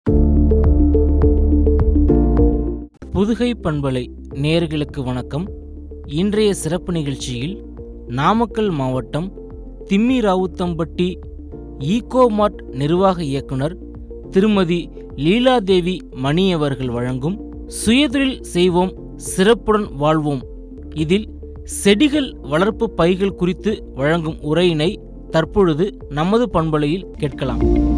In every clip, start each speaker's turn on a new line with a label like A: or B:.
A: புதுகை பண்பலை நேயர்களுக்கு வணக்கம் இன்றைய சிறப்பு நிகழ்ச்சியில் நாமக்கல் மாவட்டம் திம்மிராவுத்தம்பட்டி ஈகோமார்ட் நிர்வாக இயக்குனர் திருமதி லீலாதேவி மணி அவர்கள் வழங்கும் சுயதொழில் செய்வோம் சிறப்புடன் வாழ்வோம் இதில் செடிகள் வளர்ப்பு பைகள் குறித்து வழங்கும் உரையினை தற்பொழுது நமது பண்பலையில் கேட்கலாம்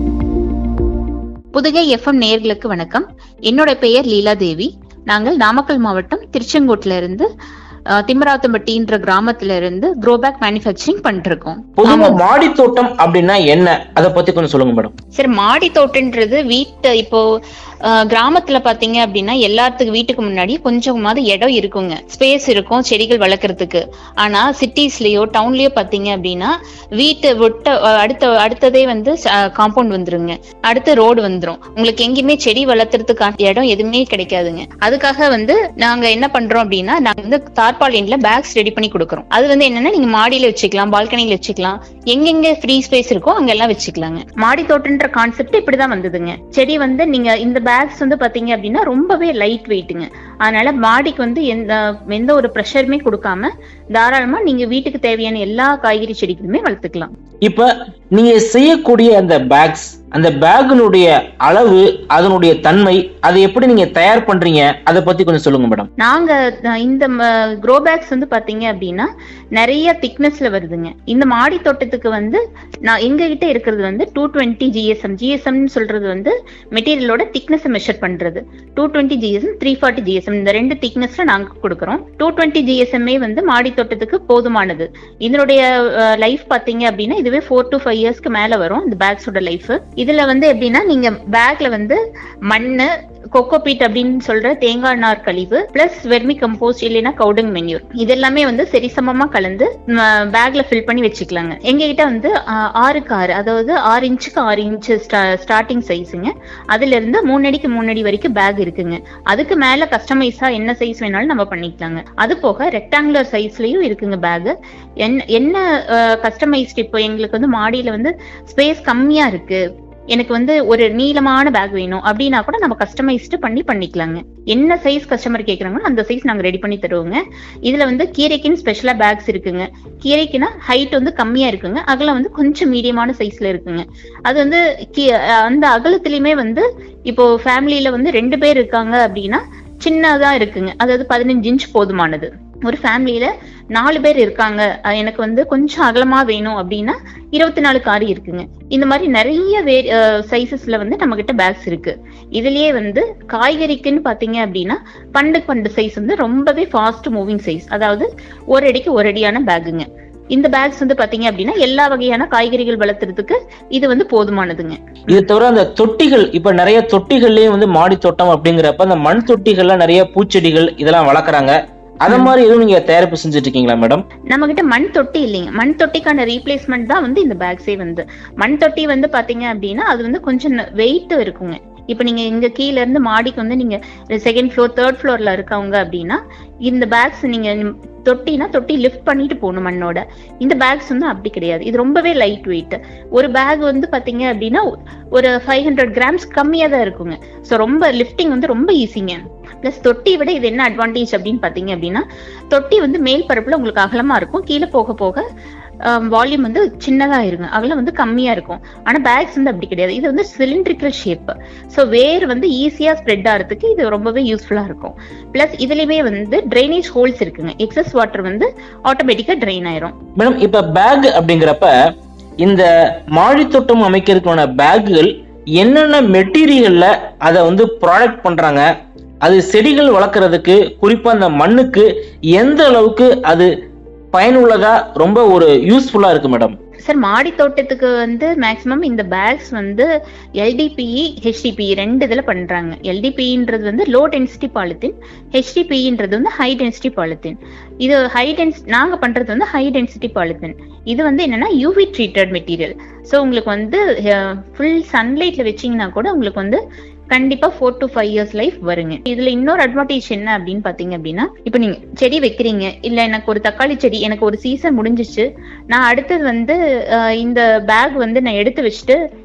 B: புதுகை எஃப்எம் நேயர்களுக்கு வணக்கம் என்னோட பெயர் லீலா தேவி நாங்கள் நாமக்கல் மாவட்டம் திருச்செங்கோட்டுல இருந்து அஹ், திம்மராத்தம்பட்டின்ற கிராமத்துல இருந்து க்ரோபேக் மேனுஃபேக்சரிங் பண்ணிட்டு இருக்கோம்
C: பொதுவா மாடி தோட்டம் அப்படின்னா என்ன அதை பத்தி கொஞ்சம் சொல்லுங்க மேடம்
B: சரி மாடி தோட்டன்றது வீட்டு இப்போ அஹ், கிராமத்துல பாத்தீங்க அப்படின்னா எல்லாத்துக்கு வீட்டுக்கு முன்னாடி கொஞ்சமாவது இடம் இருக்குங்க ஸ்பேஸ் இருக்கும் செடிகள் வளர்க்கறதுக்கு ஆனா சிட்டிஸ்லயோ டவுன்லயோ பாத்தீங்க அப்படின்னா வீட்டை விட்ட அஹ், அடுத்த அடுத்ததே வந்து காம்பவுண்ட் வந்துருங்க அடுத்து ரோடு வந்துரும் உங்களுக்கு எங்கேயுமே செடி வளர்த்துறதுக்கான இடம் எதுவுமே கிடைக்காதுங்க அதுக்காக வந்து நாங்க என்ன பண்றோம் அப்படின்னா நாங்க வந்து தார்பாலின்ல பேக்ஸ் ரெடி பண்ணி கொடுக்குறோம் அது வந்து என்னன்னா நீங்க மாடியில வச்சுக்கலாம் பால்கனில வச்சுக்கலாம் எங்கெங்க ஃப்ரீ ஸ்பேஸ் இருக்கோ அங்கெல்லாம் வச்சுக்கலாங்க மாடி தோட்டன்ற கான்செப்ட் இப்படிதான் வந்ததுங்க செடி வந்து நீங்க இந்த பேக்ஸ் வந்து பாத்தீங்க அப்படின்னா ரொம்பவே லைட் வெயிட்டுங்க அதனால மாடிக்கு வந்து எந்த எந்த ஒரு ப்ரெஷருமே கொடுக்காம தாராளமா நீங்க வீட்டுக்கு தேவையான எல்லா காய்கறி செடிகளுமே வளர்த்துக்கலாம்
C: இப்ப நீங்க செய்யக்கூடிய அந்த பேக்ஸ் அந்த பேக்கினுடைய அளவு அதனுடைய தன்மை அதை எப்படி நீங்க தயார் பண்றீங்க அதை பத்தி கொஞ்சம் சொல்லுங்க மேடம்
B: நாங்க அஹ், இந்த க்ரோ பேக்ஸ் வந்து பாத்தீங்க அப்படின்னா நிறைய திக்னஸ்ல வருதுங்க இந்த மாடி தோட்டத்துக்கு வந்து நான் எங்க கிட்ட இருக்கிறது வந்து டூ டுவெண்ட்டி ஜிஎஸ்எம் ஜிஎஸ்எம் சொல்றது வந்து மெட்டீரியலோட திக்னஸ் மெஷர் பண்றது two twenty GSM three forty GSM இந்த ரெண்டு திக்னஸ்ல நாங்க கொடுக்குறோம் டூ டுவெண்ட்டி ஜிஎஸ்எம்ஏ வந்து மாடி தோட்டத்துக்கு போதுமானது இதனுடைய லைஃப் பாத்தீங்க அப்படின்னா இதுவே ஃபோர் டு ஃபைவ் இயர்ஸ்க்கு மேல வரும் இந்த பேக்ஸோட லைஃப் இதுல வந்து எப்படின்னா நீங்க பேக்ல வந்து மண்ணு கொக்கோபீட் அப்படின்னு சொல்ற தேங்காய் நார் கழிவு பிளஸ் வெர்மி கம்போஸ்ட் இல்லைன்னா கவுடங் மென்யூர் இது எல்லாமே வந்து சரிசமமா கலந்து பேக்ல ஃபில் பண்ணி வச்சுக்கலாங்க எங்க கிட்ட வந்து ஆஹ், ஆறுக்கு ஆறு அதாவது ஆறு இன்ச்சுக்கு ஆறு இன்ச்சு ஸ்டார்டிங் சைஸுங்க அதுல இருந்து மூணு அடிக்கு மூணு அடி வரைக்கும் பேக் இருக்குங்க அதுக்கு மேல கஸ்டமைஸா என்ன சைஸ் வேணாலும் நம்ம பண்ணிக்கலாங்க அது போக ரெக்டாங்குலர் சைஸ்லயும் இருக்குங்க பேக் என்ன என்ன கஸ்டமைஸ்ட் இப்போ எங்களுக்கு வந்து மாடியில வந்து ஸ்பேஸ் கம்மியா இருக்கு எனக்கு வந்து ஒரு நீளமான பேக் வேணும் அப்படின்னா கூட நம்ம கஸ்டமைஸ்டு பண்ணி பண்ணிக்கலாங்க என்ன சைஸ் கஸ்டமர் கேக்குறாங்களோ அந்த சைஸ் நாங்க ரெடி பண்ணி தருவோங்க இதுல வந்து கீரைக்குன்னு ஸ்பெஷலா பேக்ஸ் இருக்குங்க கீரைக்குன்னா ஹைட் வந்து கம்மியா இருக்குங்க அகலம் வந்து கொஞ்சம் மீடியமான சைஸ்ல இருக்குங்க அது வந்து கீ- அந்த அகலத்திலயுமே வந்து இப்போ ஃபேமிலியில வந்து ரெண்டு பேர் இருக்காங்க அப்படின்னா சின்னதா இருக்குங்க அதாவது பதினஞ்சு இன்ச் போதுமானது ஒரு ஃபேமிலியில நாலு பேர் இருக்காங்க அஹ் எனக்கு வந்து கொஞ்சம் அகலமா வேணும் அப்படின்னா இருபத்தி நாலு காரி இருக்குங்க இந்த மாதிரி நிறைய வே சைசஸ்ல வந்து நம்ம கிட்ட பேக்ஸ் இருக்கு இதுலயே வந்து காய்கறிக்குன்னு பாத்தீங்க அப்படின்னா பண்டு பண்டு சைஸ் வந்து ரொம்பவே ஃபாஸ்ட் மூவிங் சைஸ் அதாவது ஒரு அடிக்கு ஒரு அடியான பேக்குங்க இந்த பேக்ஸ் வந்து பாத்தீங்க அப்படின்னா எல்லா வகையான காய்கறிகள் வளர்த்துறதுக்கு இது வந்து போதுமானதுங்க
C: இது தவிர அந்த தொட்டிகள் இப்ப நிறைய தொட்டிகள்லயும் வந்து மாடி தோட்டம் அப்படிங்கிறப்ப அந்த மண் தொட்டிகள்ல நிறைய பூச்செடிகள் இதெல்லாம் வளர்க்குறாங்க அத மாதிரி எதுவும் நீங்க தயாரிப்பு செஞ்சுட்டு இருக்கீங்களா மேடம்
B: நம்ம கிட்ட மண் தொட்டி இல்லைங்க மண் தொட்டிக்கான ரீப்ளேஸ்மெண்ட் தான் வந்து இந்த பேக்ஸே வந்து மண் தொட்டி வந்து பாத்தீங்க அப்படின்னா அது வந்து கொஞ்சம் வெயிட் இருக்குங்க இப்ப நீங்க இங்க கீழ இருந்து மாடிக்கு வந்து நீங்க செகண்ட் ஃப்ளோர் தேர்ட் ஃப்ளோர்ல இருக்கவங்க அப்படின்னா இந்த பேக்ஸ் நீங்க தொட்டினா தொட்டி லிஃப்ட் பண்ணிட்டு போகணும் மண்ணோட இந்த பேக்ஸ் வந்து அப்படி கிடையாது இது ரொம்பவே லைட் வெயிட் ஒரு பேக் வந்து பாத்தீங்க அப்படின்னா ஒரு ஃபைவ் ஹண்ட்ரட் கிராம்ஸ் கம்மியா தான் இருக்குங்க ஸோ ரொம்ப லிஃப்டிங் வந்து ரொம்ப ஈஸிங்க பிளஸ் தொட்டி விட இது என்ன அட்வான்டேஜ் அப்படின்னு பாத்தீங்க அப்படின்னா தொட்டி வந்து மேல் பரப்புல உங்களுக்கு அகலமா இருக்கும் கீழே போக போக வால்யூம் வந்து சின்னதா இருங்க அகலம் வந்து கம்மியா இருக்கும் ஆனா பேக்ஸ் வந்து அப்படி கிடையாது இது வந்து சிலிண்ட்ரிக்கல் ஷேப் ஸோ வேர் வந்து ஈஸியா ஸ்ப்ரெட் ஆகிறதுக்கு இது ரொம்பவே யூஸ்ஃபுல்லா இருக்கும் பிளஸ் இதுலயுமே வந்து ட்ரைனேஜ் ஹோல்ஸ் இருக்குங்க எக்ஸஸ் வாட்டர் வந்து ஆட்டோமேட்டிக்கா ட்ரைன் ஆயிரும்
C: மேடம் இப்ப பேக் அப்படிங்கிறப்ப இந்த மாடி தோட்டம் அமைக்கிறதுக்கான பேக்குகள் என்னென்ன மெட்டீரியல்ல அதை வந்து ப்ராடக்ட் பண்றாங்க அது செடிகள் வளர்க்கறதுக்கு குறிப்பா அந்த மண்ணுக்கு எந்த அளவுக்கு அது பயனுள்ளதா ரொம்ப ஒரு யூஸ்ஃபுல்லா இருக்கு மேடம்
B: சார் மாடி தோட்டத்துக்கு வந்து மேக்ஸிமம் இந்த பேக்ஸ் வந்து எல்டிபிஇ ஹெச்டிபிஇ ரெண்டு இதுல பண்றாங்க எல்டிபின்றது வந்து லோ டென்சிட்டி பாலித்தீன் ஹெச்டிபின்றது வந்து ஹை டென்சிட்டி பாலித்தீன் இது ஹை டென்ஸ் நாங்க பண்றது வந்து ஹை டென்சிட்டி பாலித்தீன் இது வந்து என்னன்னா யூவி ட்ரீட்டட் மெட்டீரியல் ஸோ உங்களுக்கு வந்து ஃபுல் சன்லைட்ல வச்சீங்கன்னா கூட உங்களுக்கு வந்து கண்டிப்பா four to five years life வருங்க இதுல இன்னொரு அட்வான்டேஜ் என்ன அப்படின்னு பாத்தீங்க அப்படின்னா இப்போ நீங்க செடி வைக்கிறீங்க இல்ல எனக்கு ஒரு தக்காளி செடி எனக்கு ஒரு சீசன் முடிஞ்சிச்சு நான் அடுத்தது வந்து அஹ், இந்த பேக் வந்து நான் எடுத்து வச்சுட்டு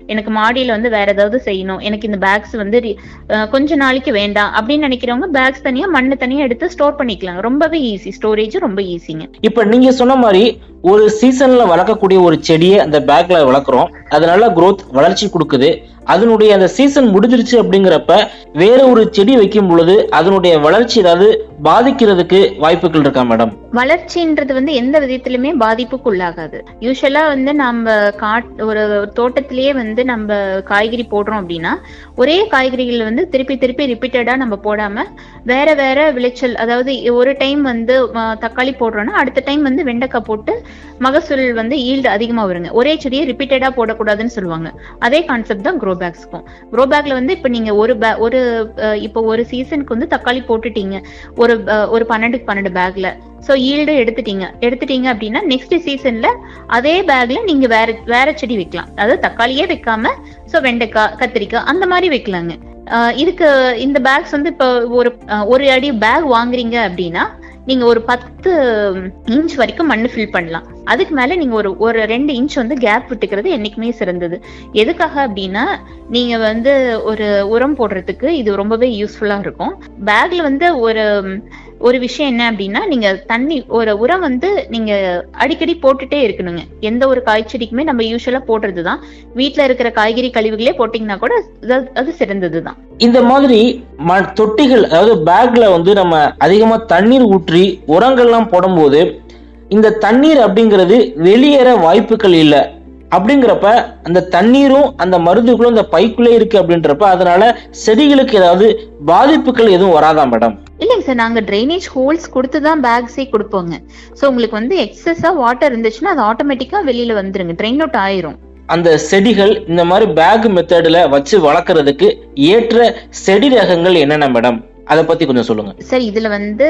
B: எனக்கு மாடியில வந்து வேற ஏதாவது செய்யணும் எனக்கு இந்த பேக்ஸ் வந்து re- அஹ் கொஞ்ச நாளைக்கு வேண்டாம் அப்படின்னு நினைக்கிறவங்க பேக்ஸ் தனியா மண்ணு தனியா எடுத்து ஸ்டோர் பண்ணிக்கலாம் ரொம்பவே ஈஸி ஸ்டோரேஜ் ரொம்ப ஈஸிங்க
C: இப்ப நீங்க சொன்ன மாதிரி ஒரு சீசன்ல வளர்க்கக்கூடிய ஒரு செடியை அந்த பேக்ல வளர்க்குறோம் அது நல்ல growth வளர்ச்சி கொடுக்குது அதனுடைய அந்த சீசன் முடிஞ்சிருச்சு அப்படிங்கிறப்ப வேற ஒரு செடி வைக்கும் பொழுது அதனுடைய வளர்ச்சி ஏதாவது பாதிக்கிறதுக்கு வாய்ப்புகள் இருக்கா மேடம்
B: வளர்ச்சின்றது வந்து எந்த விதத்திலுமே பாதிப்புக்கு உள்ளாகாது யூஸ்வலா வந்து நம்ம காட் ஒரு தோட்டத்திலேயே வந்து நம்ம காய்கறி போடுறோம் அப்படின்னா ஒரே காய்கறிகள் வந்து திருப்பி திருப்பி ரிப்பீட்டடா நம்ம போடாம வேற வேற விளைச்சல் அதாவது ஒரு டைம் வந்து அஹ், தக்காளி போடுறோம்னா அடுத்த டைம் வந்து வெண்டைக்காய் போட்டு மகசூல் வந்து ஈல்டு அதிகமா வருங்க ஒரே செடியை ரிப்பீட்டடா போடக்கூடாதுன்னு சொல்லுவாங்க அதே கான்செப்ட் தான் க்ரோ பேக்ஸ்க்கும் க்ரோ பேக்ல வந்து இப்ப நீங்க ஒரு bag- ஒரு அஹ், இப்போ ஒரு சீசனுக்கு வந்து தக்காளி போட்டுட்டீங்க ஒரு அஹ், ஒரு பன்னெண்டுக்கு பன்னெண்டு பேக்ல சோ ஈல்டு எடுத்துட்டீங்க எடுத்துட்டீங்க அப்படின்னா நெக்ஸ்ட் சீசன்ல அதே பேக்ல நீங்க வேற வேற செடி வைக்கலாம் அதாவது தக்காளியே வைக்காம சோ வெண்டைக்காய் கத்திரிக்காய் அந்த மாதிரி வைக்கலாங்க ஆஹ் இதுக்கு இந்த பேக்ஸ் வந்து இப்போ ஒரு ஆஹ் ஒரு அடி பேக் வாங்குறீங்க அப்படின்னா நீங்க ஒரு பத்து இன்ச் வரைக்கும் மண்ணு ஃபில் பண்ணலாம் அதுக்கு மேல நீங்க ஒரு ஒரு ரெண்டு இன்ச் வந்து கேப் விட்டுக்கிறது என்னைக்குமே சிறந்தது எதுக்காக அப்படின்னா நீங்க வந்து ஒரு உரம் போடுறதுக்கு இது ரொம்பவே யூஸ்ஃபுல்லா இருக்கும் பேக்ல வந்து ஒரு ஒரு விஷயம் என்ன அப்படின்னா நீங்க தண்ணி ஒரு உரம் வந்து நீங்க அடிக்கடி போட்டுட்டே இருக்கணுங்க எந்த ஒரு காய்ச்செடிக்குமே நம்ம யூஸ்வலா போடுறதுதான் வீட்ல இருக்கிற காய்கறி கழிவுகளே போட்டீங்கன்னா கூட அது- அது சிறந்ததுதான்
C: இந்த மாதிரி ம- தொட்டிகள் அதாவது பேக்ல வந்து நம்ம அதிகமா தண்ணீர் ஊற்றி உரங்கள்லாம் போடும்போது இந்த தண்ணீர் அப்படிங்கிறது வெளியேற வாய்ப்புகள் இல்லை அப்படிங்கிறப்ப அந்த தண்ணீரும் அந்த மருந்துகளும் இந்த பைக்குள்ளே இருக்கு அப்படின்றப்ப அதனால செடிகளுக்கு ஏதாவது பாதிப்புகள் எதுவும் வராதா மேடம்
B: இல்லைங்க சார் நாங்க ட்ரைனேஜ் ஹோல்ஸ் கொடுத்து தான் பேக்ஸே கொடுப்போங்க சோ உங்களுக்கு வந்து எக்ஸஸா வாட்டர் இருந்துச்சுன்னா அது ஆட்டோமேட்டிக்கா வெளியில வந்துருங்க ட்ரைன் அவுட் ஆயிரும்
C: அந்த செடிகள் இந்த மாதிரி பேக் மெத்தட்ல வச்சு வளர்க்கறதுக்கு ஏற்ற செடி ரகங்கள் என்னென்ன மேடம் அதை பத்தி கொஞ்சம் சொல்லுங்க
B: சார் இதுல வந்து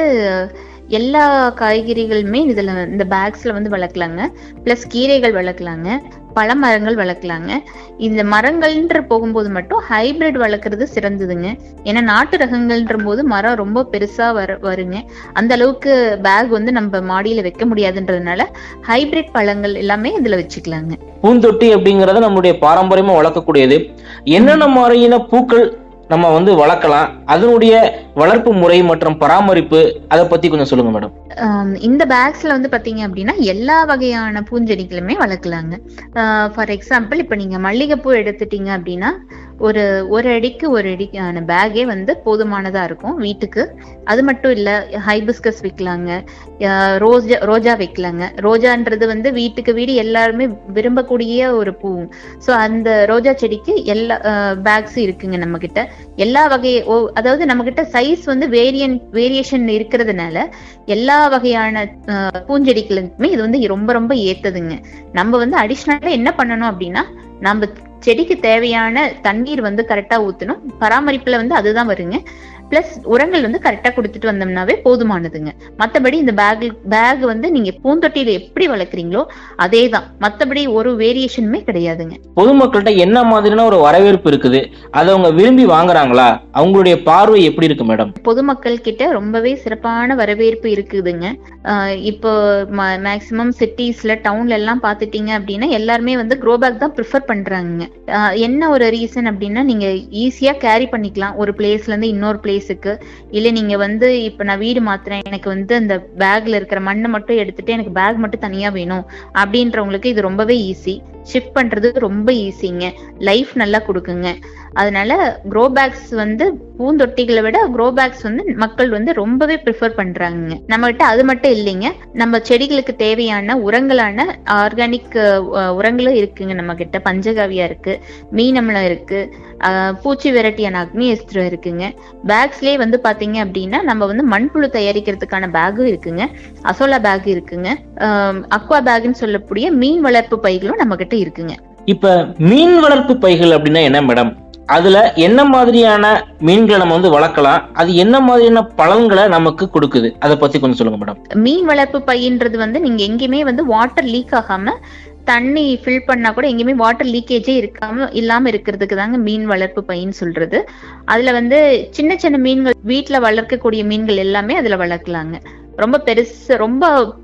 B: எல்லா காய்கறிகளுமே இதுல இந்த பேக்ஸ்ல வந்து வளர்க்கலாங்க பிளஸ் கீரைகள் வளர்க்கலாங்க பழமரங்கள் வளர்க்கலாங்க இந்த மரங்கள்ன்ற போகும்போது மட்டும் ஹைபிரிட் வளர்க்கறது சிறந்ததுங்க ஏன்னா நாட்டு ரகங்கள்ன்ற போது மரம் ரொம்ப பெருசா வர வருங்க அந்த அளவுக்கு பேக் வந்து நம்ம மாடியில வைக்க முடியாதுன்றதுனால ஹைபிரிட் பழங்கள் எல்லாமே இதுல வச்சுக்கலாங்க
C: பூந்தொட்டி அப்படிங்கறது நம்மளுடைய பாரம்பரியமா வளர்க்கக்கூடியது என்னென்ன மாதிரியான பூக்கள் நம்ம வந்து வளர்க்கலாம் அதனுடைய வளர்ப்பு முறை மற்றும் பராமரிப்பு அதை பத்தி கொஞ்சம் சொல்லுங்க மேடம்
B: ஆம், இந்த பேக்ஸ்ல வந்து பாத்தீங்க அப்படின்னா எல்லா வகையான பூஞ்செடிகளுமே வளர்க்கலாங்க ஃபார் எக்ஸாம்பிள் இப்ப நீங்க மல்லிகைப்பூ எடுத்துட்டீங்க அப்படின்னா ஒரு ஒரு அடிக்கு ஒரு அடிக்கான பேக்கே வந்து போதுமானதா இருக்கும் வீட்டுக்கு அது மட்டும் இல்ல ஹைபிஸ்கஸ் வைக்கலாங்க ஆஹ் ரோஜா ரோஜா வைக்கலாங்க ரோஜான்றது வந்து வீட்டுக்கு வீடு எல்லாருமே விரும்பக்கூடிய ஒரு பூ ஸோ அந்த ரோஜா செடிக்கு எல்லா பேக்ஸ் இருக்குங்க நம்ம கிட்ட எல்லா வகை ஓ- அதாவது நம்ம கிட்ட சைஸ் வந்து வேரியன் வேரியேஷன் இருக்கிறதுனால எல்லா வகையான அஹ், பூஞ்செடிகளுக்குமே இது வந்து ரொம்ப ரொம்ப ஏத்ததுங்க நம்ம வந்து அடிஷ்னலா என்ன பண்ணணும் அப்படின்னா நம்ம செடிக்கு தேவையான தண்ணீர் வந்து கரெக்டா ஊத்தணும் பராமரிப்புல வந்து அதுதான் வருங்க பிளஸ் உரங்கள் வந்து கரெக்டா கொடுத்துட்டு வந்தோம்னாவே போதுமானதுங்க மத்தபடி இந்த பேக் பேக் வந்து நீங்க பூந்தொட்டியில எப்படி வளர்க்குறீங்களோ அதே தான் மத்தபடி ஒரு வேரியேஷனுமே கிடையாதுங்க
C: பொதுமக்கள்கிட்ட என்ன மாதிரியான ஒரு வரவேற்பு இருக்குது அதை அவங்க விரும்பி வாங்குறாங்களா அவங்களுடைய பார்வை எப்படி இருக்கு மேடம்
B: பொதுமக்கள் கிட்ட ரொம்பவே சிறப்பான வரவேற்பு இருக்குதுங்க ஆஹ் இப்போ மேக்சிமம் சிட்டிஸ்ல டவுன்ல எல்லாம் பாத்துட்டீங்க அப்படின்னா எல்லாருமே வந்து க்ரோ பேக் தான் ப்ரிஃபர் பண்றாங்க ஆஹ் என்ன ஒரு ரீசன் அப்படின்னா நீங்க ஈஸியா கேரி பண்ணிக்கலாம் ஒரு பிளேஸ்ல இருந்து இன்னொரு பிளேஸுக்கு இல்ல நீங்க வந்து இப்ப நான் வீடு மாத்துறேன் எனக்கு வந்து அந்த பேக்ல இருக்கிற மண்ணை மட்டும் எடுத்துட்டு எனக்கு பேக் மட்டும் தனியா வேணும் அப்படின்றவங்களுக்கு இது ரொம்பவே ஈஸி ஷிஃப்ட் பண்றது ரொம்ப ஈஸிங்க லைஃப் நல்லா கொடுக்குங்க அதனால க்ரோ பேக்ஸ் வந்து பூந்தொட்டிகளை விட க்ரோ பேக்ஸ் வந்து மக்கள் வந்து ரொம்பவே ப்ரிஃபர் பண்றாங்க நம்ம கிட்ட அது மட்டும் இல்லைங்க நம்ம செடிகளுக்கு தேவையான உரங்களான ஆர்கானிக் உரங்களும் இருக்குங்க நம்ம கிட்ட பஞ்சகாவியா இருக்கு மீனமலம் இருக்கு அஹ், பூச்சி வெரைட்டியான அக்னி எஸ்திரம் இருக்குங்க பேக்ஸ்லயே வந்து பாத்தீங்க அப்படின்னா நம்ம வந்து மண்புழு தயாரிக்கிறதுக்கான பேக்கும் இருக்குங்க அசோலா பேக் இருக்குங்க அக்வா பேக்னு சொல்லக்கூடிய மீன் வளர்ப்பு பைகளும் நம்ம கிட்ட இருக்குங்க
C: இப்ப மீன் வளர்ப்பு பைகள் அப்படின்னா என்ன மேடம் அதுல என்ன மாதிரியான மீன்களை நம்ம வந்து வளர்க்கலாம் அது என்ன மாதிரியான பலன்களை நமக்கு கொடுக்குது அதை பத்தி கொஞ்சம் சொல்லுங்க மேடம்
B: மீன் வளர்ப்பு பையன்றது வந்து நீங்க எங்கேயுமே வந்து வாட்டர் லீக் ஆகாம தண்ணி ஃபில் பண்ணா கூட எங்கேயுமே வாட்டர் லீக்கேஜே இருக்காம இல்லாம இருக்கிறதுக்கு தாங்க மீன் வளர்ப்பு பையன் சொல்றது அதுல வந்து சின்ன சின்ன மீன்கள் வீட்ல வளர்க்கக்கூடிய மீன்கள் எல்லாமே அதுல வளர்க்கலாங்க ரொம்ப பெருசு ரொம்ப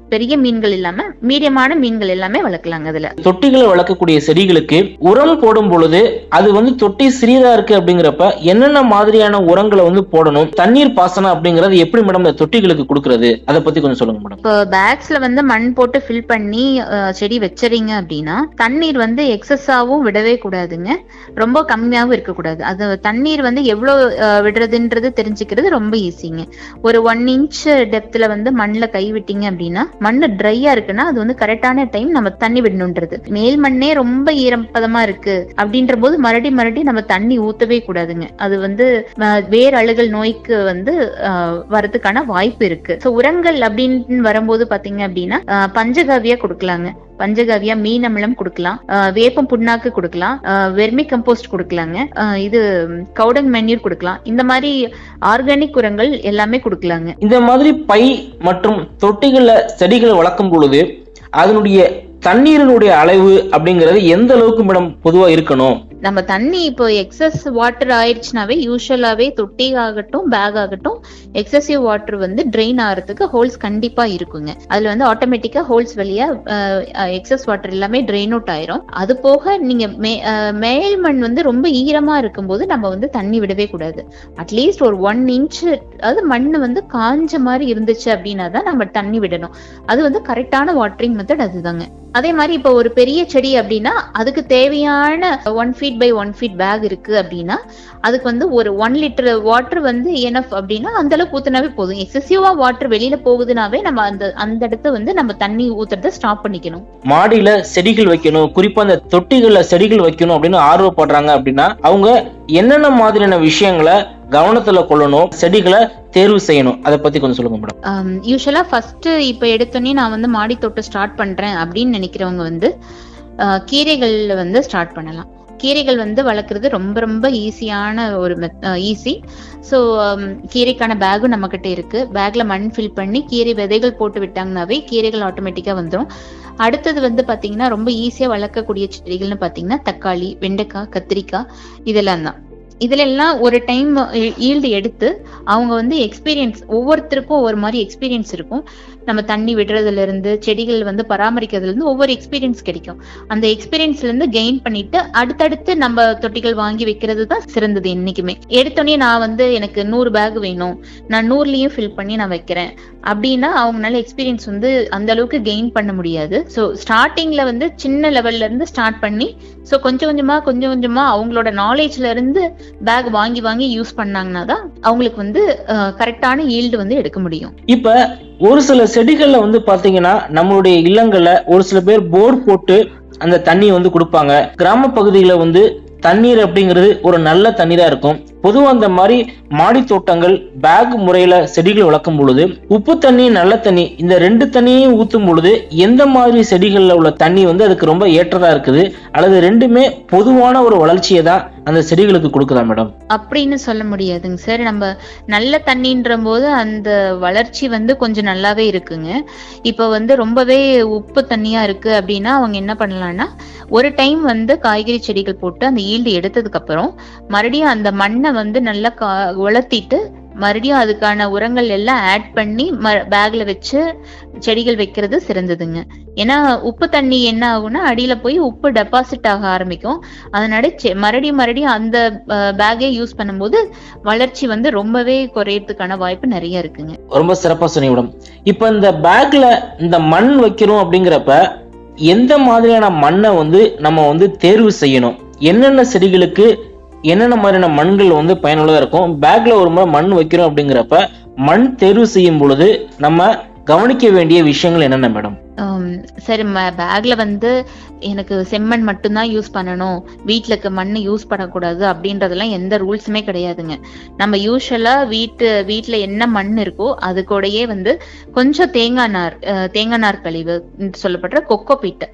B: பெரிய மீன்கள் இல்லாம மீடியமான மீன்கள் எல்லாமே வளர்க்கலாங்க அதுல
C: தொட்டிகளை வளர்க்கக்கூடிய செடிகளுக்கு உரம் போடும் பொழுது அது வந்து தொட்டி சிறியதா இருக்கு அப்படிங்கிறப்ப என்னென்ன மாதிரியான உரங்களை வந்து போடணும் தண்ணீர் பாசனம் அப்படிங்கறது எப்படி மேடம் இந்த தொட்டிகளுக்கு கொடுக்கறது அதை பத்தி கொஞ்சம் சொல்லுங்க மேடம்
B: இப்போ பேக்ஸ்ல வந்து மண் போட்டு ஃபில் பண்ணி அஹ், செடி வச்சுறீங்க அப்படின்னா தண்ணீர் வந்து எக்ஸஸாவும் விடவே கூடாதுங்க ரொம்ப கம்மியாவும் இருக்கக்கூடாது அது தண்ணீர் வந்து எவ்வளவு அஹ், விடுறதுன்றது தெரிஞ்சுக்கிறது ரொம்ப ஈஸிங்க ஒரு ஒன் இன்ச் டெப்த்ல வந்து மண்ணுல கை விட்டீங்க அப்படின்னா மண்ணு ட்ரையா இருக்குன்னா அது வந்து கரெக்டான டைம் நம்ம தண்ணி விடணுன்றது மேல் மண்ணே ரொம்ப ஈரப்பதமா இருக்கு அப்படின்ற போது மறுபடி மறுபடி நம்ம தண்ணி ஊத்தவே கூடாதுங்க அது வந்து அஹ், வேர் அழுகல் நோய்க்கு வந்து அஹ், வரதுக்கான வாய்ப்பு இருக்கு சோ உரங்கள் அப்படின்னு வரும்போது பாத்தீங்க அப்படின்னா அஹ், பஞ்சகாவியா கொடுக்கலாங்க பஞ்சகாவியா மீன் அமிலம் கொடுக்கலாம் அஹ், வேப்பம் புண்ணாக்கு கொடுக்கலாம் வெர்மி கம்போஸ்ட் கொடுக்கலாங்க அஹ், இது கவுடன் மென்யூர் கொடுக்கலாம் இந்த மாதிரி ஆர்கானிக் உரங்கள் எல்லாமே கொடுக்கலாங்க
C: இந்த மாதிரி பை மற்றும் தொட்டிகள்ல செடிகளை வளர்க்கும் பொழுது அதனுடைய தண்ணீரினுடைய அளவு அப்படிங்கிறது எந்த அளவுக்கு மேடம் பொதுவா இருக்கணும்
B: நம்ம தண்ணி இப்போ எக்ஸஸ் வாட்டர் ஆயிடுச்சுனாவே யூஸ்வலாவே தொட்டி ஆகட்டும் பேக் ஆகட்டும் எக்ஸசிவ் வாட்டர் வந்து ட்ரெயின் ஆகிறதுக்கு ஹோல்ஸ் கண்டிப்பா இருக்குங்க அதுல வந்து ஆட்டோமேட்டிக்கா ஹோல்ஸ் வழியா எக்ஸஸ் வாட்டர் எல்லாமே ட்ரெயின் அவுட் ஆயிரும் அது போக நீங்க மே- அஹ், மேல் மண் வந்து ரொம்ப ஈரமா இருக்கும்போது நம்ம வந்து தண்ணி விடவே கூடாது அட்லீஸ்ட் ஒரு ஒன் இன்ச் அது மண் வந்து காஞ்ச மாதிரி இருந்துச்சு அப்படின்னா தான் நம்ம தண்ணி விடணும் அது வந்து கரெக்டான வாட்டரிங் மெத்தட் அதுதாங்க அதே மாதிரி இப்போ ஒரு பெரிய செடி அப்படின்னா அதுக்கு தேவையான one feet by one feet bag இருக்கு அப்படின்னா அதுக்கு வந்து ஒரு ஒன் லிட்டர் வாட்டர் வந்து எனஃப் அப்படின்னா அந்த அளவுக்கு ஊத்துனாவே போதும் எக்ஸசிவா வாட்டர் வெளியில போகுதுனாவே நம்ம அந்த அந்த இடத்த வந்து நம்ம தண்ணி ஊத்துறத ஸ்டாப் பண்ணிக்கணும்
C: மாடியில செடிகள் வைக்கணும் குறிப்பா அந்த தொட்டிகள்ல செடிகள் வைக்கணும் அப்படின்னு ஆர்வப்படுறாங்க அப்படின்னா அவங்க என்னென்ன மாதிரியான விஷயங்களை கவனத்துல கொள்ளணும் செடிகளை தேர்வு செய்யணும் அதை பத்தி கொஞ்சம் சொல்லுங்க மேடம்
B: யூஸ்வலா ஃபர்ஸ்ட் இப்ப எடுத்தோடனே நான் வந்து மாடி தோட்டம் ஸ்டார்ட் பண்றேன் அப்படின்னு நினைக்கிறவங்க வந்து அஹ், கீரைகள்ல வந்து ஸ்டார்ட் பண்ணலாம் கீரைகள் வந்து வளர்க்குறது ரொம்ப ரொம்ப ஈஸியான ஒரு ஈஸி ஸோ கீரைக்கான பேகும் நம்ம கிட்ட இருக்கு பேக்ல மண் ஃபில் பண்ணி கீரை விதைகள் போட்டு விட்டாங்கனாவே கீரைகள் ஆட்டோமேட்டிக்கா வந்துடும் அடுத்தது வந்து பாத்தீங்கன்னா ரொம்ப ஈஸியா வளர்க்கக்கூடிய செடிகள்னு பாத்தீங்கன்னா தக்காளி வெண்டைக்காய் கத்திரிக்காய் இதெல்லாம் தான் இதுல எல்லாம் ஒரு டைம் ஈல்டு எடுத்து அவங்க வந்து எக்ஸ்பீரியன்ஸ் ஒவ்வொருத்தருக்கும் ஒவ்வொரு மாதிரி எக்ஸ்பீரியன்ஸ் இருக்கும் நம்ம தண்ணி விடுறதுல இருந்து செடிகள் வந்து பராமரிக்கிறதுல இருந்து ஒவ்வொரு எக்ஸ்பீரியன்ஸ் கிடைக்கும் அந்த எக்ஸ்பீரியன்ஸ்ல இருந்து கெயின் பண்ணிட்டு அடுத்தடுத்து நம்ம தொட்டிகள் வாங்கி வைக்கிறது தான் சிறந்தது என்னைக்குமே எடுத்தோடனே நான் வந்து எனக்கு நூறு பேக் வேணும் நான் நூறுலயும் ஃபில் பண்ணி நான் வைக்கிறேன் அப்படின்னா அவங்களால எக்ஸ்பீரியன்ஸ் வந்து அந்த அளவுக்கு கெயின் பண்ண முடியாது ஸோ ஸ்டார்டிங்ல வந்து சின்ன லெவல்ல இருந்து ஸ்டார்ட் பண்ணி ஸோ கொஞ்சம் கொஞ்சமா கொஞ்சம் கொஞ்சமா அவங்களோட நாலேஜ்ல இருந்து பேக் வாங்கி வாங்கி யூஸ் பண்ணாங்கன்னா தான் அவங்களுக்கு வந்து கரெக்டான ஈல்டு வந்து எடுக்க முடியும்
C: இப்ப ஒரு சில செடிகள்ல வந்து பாத்தீங்கன்னா நம்மளுடைய இல்லங்கள்ல ஒரு சில பேர் போர் போட்டு அந்த தண்ணி வந்து கொடுப்பாங்க கிராம பகுதியில வந்து தண்ணீர் அப்படிங்கிறது ஒரு நல்ல தண்ணீரா இருக்கும் பொதுவா அந்த மாதிரி மாடி தோட்டங்கள் பேக் முறையில செடிகள் வளர்க்கும் பொழுது உப்பு தண்ணி நல்ல தண்ணி இந்த ரெண்டு தண்ணியையும் ஊத்தும் பொழுது எந்த மாதிரி செடிகள்ல உள்ள தண்ணி வந்து அதுக்கு ரொம்ப ஏற்றதா இருக்குது அல்லது ரெண்டுமே பொதுவான ஒரு வளர்ச்சியை தான் அந்த செடிகளுக்கு கொடுக்குதா மேடம்
B: அப்படின்னு சொல்ல முடியாதுங்க சார் நம்ம நல்ல தண்ணின்ற போது அந்த வளர்ச்சி வந்து கொஞ்சம் நல்லாவே இருக்குங்க இப்போ வந்து ரொம்பவே உப்பு தண்ணியா இருக்கு அப்படின்னா அவங்க என்ன பண்ணலாம்னா ஒரு டைம் வந்து காய்கறி செடிகள் போட்டு அந்த ஈல்டு எடுத்ததுக்கு அப்புறம் மறுபடியும் அந்த மண்ணை வந்து நல்லா கா வளர்த்திட்டு மறுபடியும் அதுக்கான உரங்கள் எல்லாம் ஆட் பண்ணி பேக்ல வச்சு செடிகள் வைக்கிறது சிறந்ததுங்க ஏன்னா உப்பு தண்ணி என்ன ஆகும்னா அடியில போய் உப்பு டெபாசிட் ஆக ஆரம்பிக்கும் அதனால செ- மறுபடியும் மறுபடியும் அந்த பேக்கே யூஸ் பண்ணும்போது வளர்ச்சி வந்து ரொம்பவே குறையறதுக்கான வாய்ப்பு நிறைய இருக்குங்க
C: ரொம்ப சிறப்பா சொன்னீங்க மேடம் இப்ப இந்த பேக்ல இந்த மண் வைக்கிறோம் அப்படிங்கிறப்ப எந்த மாதிரியான மண்ணை வந்து நம்ம வந்து தேர்வு செய்யணும் என்னென்ன செடிகளுக்கு என்னென்ன மாதிரியான மண்கள் வந்து பயனுள்ளதா இருக்கும் பேக்ல ஒரு முறை மண் வைக்கிறோம் அப்படிங்கிறப்ப மண் தேர்வு செய்யும் பொழுது நம்ம கவனிக்க வேண்டிய விஷயங்கள் என்னென்ன மேடம்
B: ஆம், சரி பேக்ல வந்து எனக்கு செம்மண் மட்டும்தான் யூஸ் பண்ணணும் வீட்ல இருக்க மண் யூஸ் பண்ணக்கூடாது அப்படின்றதெல்லாம் எந்த ரூல்ஸுமே கிடையாதுங்க நம்ம யூஸ்வலா வீட்டு வீட்ல என்ன மண் இருக்கோ அது கூடயே வந்து கொஞ்சம் தேங்காய் நார் அஹ், தேங்காய் நார் கழிவு ம், சொல்லப்படுற கொக்கோ பீட்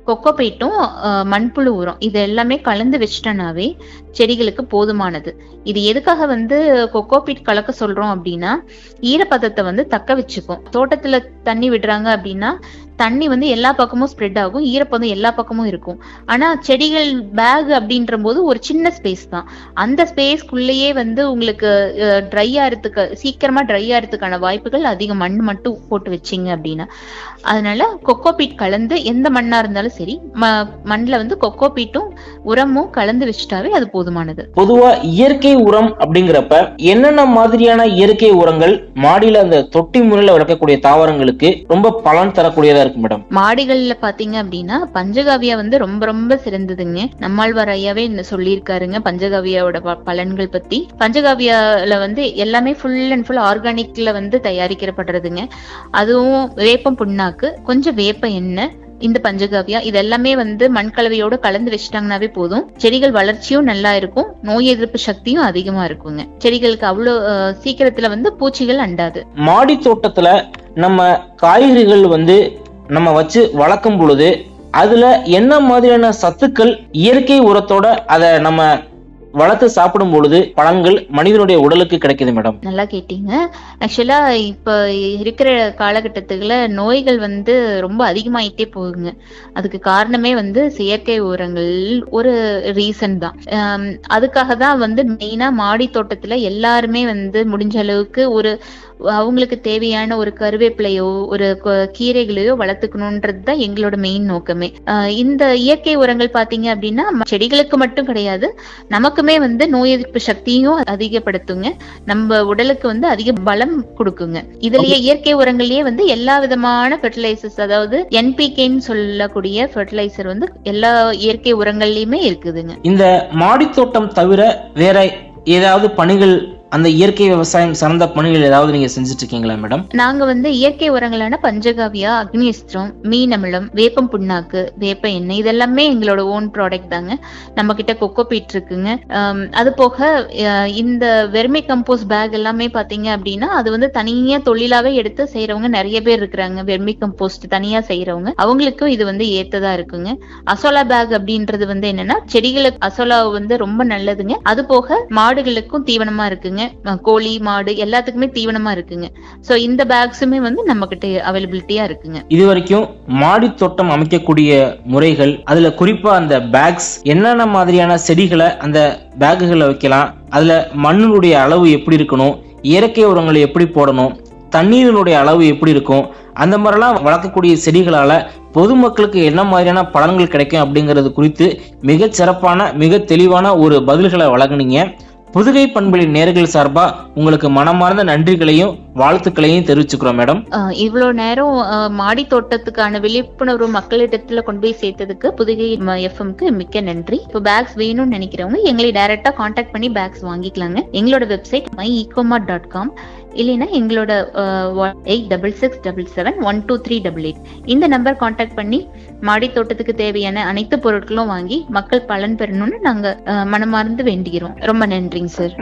B: கொக்கோபைட்டும் அஹ், மண்புழு உரம் இது எல்லாமே கலந்து வச்சிட்டோம்னாவே செடிகளுக்கு போதுமானது இது எதுக்காக வந்து கொக்கோபீட் கலக்க சொல்றோம் அப்படின்னா ஈரப்பதத்தை வந்து தக்க வச்சுக்கும் தோட்டத்துல தண்ணி விடுறாங்க அப்படின்னா தண்ணி வந்து எல்லா பக்கமும் ஸ்ப்ரெட் ஆகும் ஈரப்பதம் எல்லா பக்கமும் இருக்கும் ஆனா செடிகள் பேக் அப்படின்ற போது ஒரு சின்ன ஸ்பேஸ் தான் அந்த ஸ்பேஸ்க்குள்ளேயே வந்து உங்களுக்கு ட்ரை ஆகிறதுக்கு சீக்கிரமா ட்ரை ஆகிறதுக்கான வாய்ப்புகள் அதிகம் மண் மட்டும் போட்டு வச்சீங்க அப்படின்னா அதனால கொக்கோபீட் கலந்து எந்த மண்ணா இருந்தாலும் சரி ம- மண்ணுல வந்து கொக்கோபீட்டும் உரமும் கலந்து வச்சுட்டாவே அது போதுமானது
C: பொதுவா இயற்கை உரம் அப்படிங்கிறப்ப என்னென்ன மாதிரியான இயற்கை உரங்கள் மாடியில அந்த தொட்டி முறையில வளர்க்கக்கூடிய தாவரங்களுக்கு ரொம்ப பலன் தரக்கூடியதா இருக்கு மேடம்
B: மாடிகள்ல பாத்தீங்க அப்படின்னா பஞ்சகாவியா வந்து ரொம்ப ரொம்ப சிறந்ததுங்க நம்மாழ்வார் ஐயாவே இந்த சொல்லியிருக்காருங்க பஞ்சகாவியாவோட ப- பலன்கள் பத்தி பஞ்சகாவியால வந்து எல்லாமே ஃபுல் அண்ட் ஃபுல் ஆர்கானிக்ல வந்து தயாரிக்கப்படுறதுங்க அதுவும் வேப்பம் புண்ணாக்கு கொஞ்சம் வேப்ப எண்ணெய் இந்த பஞ்சகாவியா இது எல்லாமே வந்து மண் கலவையோட கலந்து வச்சிட்டாங்கனாவே போதும் செடிகள் வளர்ச்சியும் நல்லா இருக்கும் நோய் எதிர்ப்பு சக்தியும் அதிகமா இருக்குங்க செடிகளுக்கு அவ்வளோ அஹ், சீக்கிரத்துல வந்து பூச்சிகள் அண்டாது
C: மாடி தோட்டத்துல நம்ம காய்கறிகள் வந்து நம்ம வச்சு வளர்க்கும் பொழுது அதுல என்ன மாதிரியான சத்துக்கள் இயற்கை உரத்தோட அதை நம்ம வளர்த்து சாப்பிடும் பொழுது பலன்கள் மனிதனுடைய உடலுக்கு கிடைக்குது மேடம்
B: நல்லா கேட்டீங்க ஆக்சுவலா இப்ப இருக்கிற காலகட்டத்துல நோய்கள் வந்து ரொம்ப அதிகமாயிட்டே போகுங்க அதுக்கு காரணமே வந்து செயற்கை உரங்கள் ஒரு ரீசன் தான் ஆம், அதுக்காக தான் வந்து மெயினா மாடி தோட்டத்துல எல்லாருமே வந்து முடிஞ்ச அளவுக்கு ஒரு அவங்களுக்கு தேவையான ஒரு கருவேப்பிலையோ ஒரு கொ- கீரைகளையோ வளர்த்துக்கணுன்றது தான் எங்களோட மெயின் நோக்கமே ஆஹ் இந்த இயற்கை உரங்கள் பாத்தீங்க அப்படின்னா ம- செடிகளுக்கு மட்டும் கிடையாது நமக்குமே வந்து நோய் எதிர்ப்பு சக்தியும் அதிகப்படுத்துங்க நம்ம உடலுக்கு வந்து அதிக பலம் கொடுக்குங்க இதுலயே இயற்கை உரங்கள்லயே வந்து எல்லா விதமான ஃபெர்டிலைசர்ஸ் அதாவது என்பிகேன்னு சொல்லக்கூடிய ஃபெர்டிலைசர் வந்து எல்லா இயற்கை உரங்கள்லயுமே இருக்குதுங்க
C: இந்த மாடித்தோட்டம் தவிர வேற ஏதாவது பணிகள் அந்த இயற்கை விவசாயம் சார்ந்த பணிகள் ஏதாவது நீங்க செஞ்சுட்டு இருக்கீங்களா மேடம்
B: நாங்க வந்து இயற்கை உரங்களான பஞ்சகாவியா அக்னிஸ்திரம் மீன் அமிலம் வேப்பம் புண்ணாக்கு வேப்ப எண்ணெய் இதெல்லாமே எங்களோட ஓன் ப்ராடக்ட் தாங்க நம்ம கிட்ட கொக்கோ பீட் இருக்குங்க ஆம், அது போக அஹ், இந்த வெர்மி கம்போஸ்ட் பேக் எல்லாமே பாத்தீங்க அப்படின்னா அது வந்து தனியா தொழிலாவே எடுத்து செய்யறவங்க நிறைய பேர் இருக்கிறாங்க வெர்மி கம்போஸ்ட் தனியா செய்யறவங்க அவங்களுக்கும் இது வந்து ஏத்ததா இருக்குங்க அசோலா பேக் அப்படின்றது வந்து என்னன்னா செடிகளுக்கு அசோலா வந்து ரொம்ப நல்லதுங்க அது போக மாடுகளுக்கும் தீவனமா இருக்குங்க அஹ் கோழி மாடு எல்லாத்துக்குமே தீவனமா இருக்குங்க சோ இந்த பேக்ஸுமே வந்து நம்ம கிட்ட அவைலபிலிட்டியா இருக்குங்க
C: இது வரைக்கும் மாடி தோட்டம் அமைக்கக்கூடிய முறைகள் அதுல குறிப்பா அந்த பேக்ஸ் என்னென்ன மாதிரியான செடிகளை அந்த பேக்குகளை வைக்கலாம் அதுல மண்ணினுடைய அளவு எப்படி இருக்கணும் இயற்கை உரங்களை எப்படி போடணும் தண்ணீரினுடைய அளவு எப்படி இருக்கும் அந்த மாதிரிலாம் வளர்க்கக்கூடிய செடிகளால பொதுமக்களுக்கு என்ன மாதிரியான பலன்கள் கிடைக்கும் அப்படிங்கிறது குறித்து மிகச் சிறப்பான மிக தெளிவான ஒரு பதில்களை வழங்குனீங்க புதுகை பண்புகளின் நேர்கள் சார்பா உங்களுக்கு மனமார்ந்த நன்றிகளையும் வாழ்த்துக்களையும் தெரிவிச்சுக்கிறோம் மேடம்
B: அஹ் இவ்வளவு நேரம் அஹ், மாடி தோட்டத்துக்கான விழிப்புணர்வு மக்களிடத்துல கொண்டு போய் சேர்த்ததுக்கு புதுகை எஃப்எம்க்கு மிக்க நன்றி இப்போ பேக்ஸ் வேணும்னு நினைக்கிறவங்க எங்களை டைரக்டா காண்டாக்ட் பண்ணி பேக்ஸ் வாங்கிக்கலாங்க எங்களோட website my ecomart dot com இல்லைன்னா எங்களோட eight double six double seven one two three double eight இந்த நம்பர் காண்டாக்ட் பண்ணி மாடி தோட்டத்துக்கு தேவையான அனைத்து பொருட்களும் வாங்கி மக்கள் பலன் பெறணும்னு நாங்க அஹ், மனமார்ந்து வேண்டிக்கிறோம் ரொம்ப நன்றிங்க சார்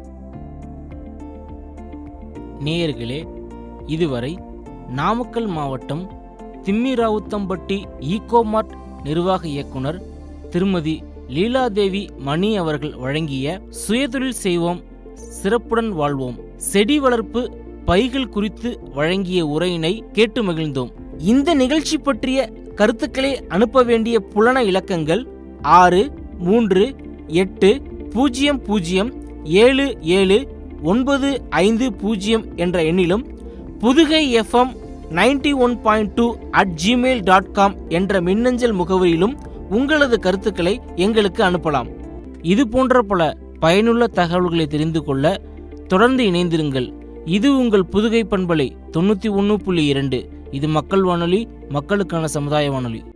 A: நேயர்களே இதுவரை நாமக்கல் மாவட்டம் திம்மிராவுத்தம்பட்டி ஈகோமார்ட் நிர்வாக இயக்குனர் திருமதி லீலாதேவி மணி அவர்கள் வழங்கிய சுயதொழில் செய்வோம் சிறப்புடன் வாழ்வோம் செடி வளர்ப்பு பைகள் குறித்து வழங்கிய உரையினை கேட்டு மகிழ்ந்தோம் இந்த நிகழ்ச்சி பற்றிய கருத்துக்களை அனுப்ப வேண்டிய புலன இலக்கங்கள் ஆறு மூன்று எட்டு பூஜ்ஜியம் பூஜ்ஜியம் ஏழு ஏழு ஒன்பது ஐந்து பூஜ்ஜியம் என்ற எண்ணிலும் Pudukai FM ninety one point two at Gmail dot com என்ற மின்னஞ்சல் முகவரியிலும் உங்களது கருத்துக்களை எங்களுக்கு அனுப்பலாம் இது போன்ற பல பயனுள்ள தகவல்களை தெரிந்து கொள்ள தொடர்ந்து இணைந்திருங்கள் இது உங்கள் புதுகை பண்பலை தொண்ணூற்றி ஒன்று புள்ளி இரண்டு இது மக்கள் வானொலி மக்களுக்கான சமுதாய வானொலி